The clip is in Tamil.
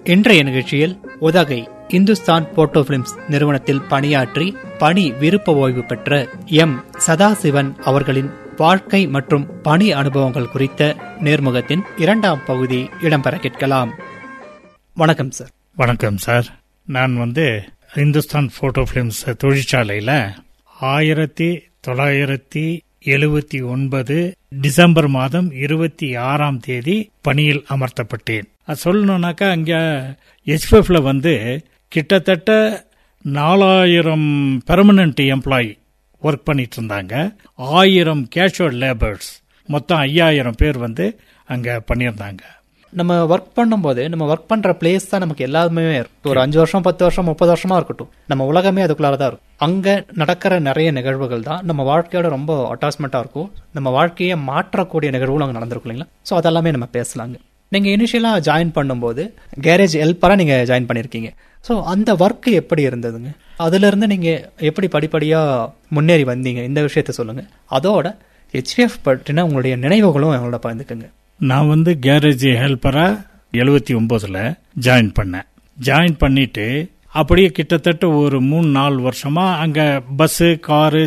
இன்றைய நிகழ்ச்சியில் உதகை இந்துஸ்தான் போட்டோ பிலிம்ஸ் நிறுவனத்தில் பணியாற்றி பணி விருப்ப ஓய்வு பெற்ற எம் சதாசிவன் அவர்களின் வாழ்க்கை மற்றும் பணி அனுபவங்கள் குறித்த நேர்முகத்தின் இரண்டாம் பகுதி இடம்பெற கேட்கலாம் வணக்கம் சார் வணக்கம் சார் நான் வந்து இந்துஸ்தான் போட்டோ பிலிம்ஸ் தொழிற்சாலையில் ஆயிரத்தி தொள்ளாயிரத்தி எழுபத்தி ஒன்பது டிசம்பர் மாதம் இருபத்தி ஆறாம் தேதி பணியில் அமர்த்தப்பட்டேன் அது சொல்லணும்னாக்கா அங்கே எச்எஃப்ல வந்து கிட்டத்தட்ட நாலாயிரம் பெர்மனன்ட் எம்ப்ளாயி ஒர்க் பண்ணிட்டு இருந்தாங்க ஆயிரம் கேஷுவல் லேபர்ஸ் மொத்தம் ஐயாயிரம் பேர் வந்து அங்கே பண்ணியிருந்தாங்க நம்ம ஒர்க் பண்ணும்போது நம்ம ஒர்க் பண்ற பிளேஸ் தான் நமக்கு எல்லாமே இருக்கும் ஒரு அஞ்சு வருஷம் பத்து வருஷம் முப்பது வருஷமா இருக்கட்டும் நம்ம உலகமே அதுக்குள்ளார தான் இருக்கும் அங்க நடக்கிற நிறைய நிகழ்வுகள் தான் நம்ம வாழ்க்கையோட ரொம்ப அட்டாச்மெண்டா இருக்கும் நம்ம வாழ்க்கையை மாற்றக்கூடிய நிகழ்வுகள் அங்கே நடந்திருக்கும் இல்லைங்களா ஸோ அதெல்லாமே நம்ம பேசலாங்க நீங்க இனிஷியலா ஜாயின் பண்ணும்போது கேரேஜ் ஹெல்ப்பரா நீங்க ஜாயின் பண்ணிருக்கீங்க ஸோ அந்த ஒர்க் எப்படி இருந்ததுங்க அதுல இருந்து நீங்க எப்படி படிப்படியா முன்னேறி வந்தீங்க இந்த விஷயத்த சொல்லுங்க அதோட ஹெச்பிஎஃப் பற்றின உங்களுடைய நினைவுகளும் எங்களோட பகிர்ந்துக்குங்க நான் வந்து கேரேஜ் ஹெல்ப்பரா எழுபத்தி ஒன்பதுல ஜாயின் பண்ணேன் ஜாயின் பண்ணிட்டு அப்படியே கிட்டத்தட்ட ஒரு மூணு நாலு வருஷமா அங்க பஸ் காரு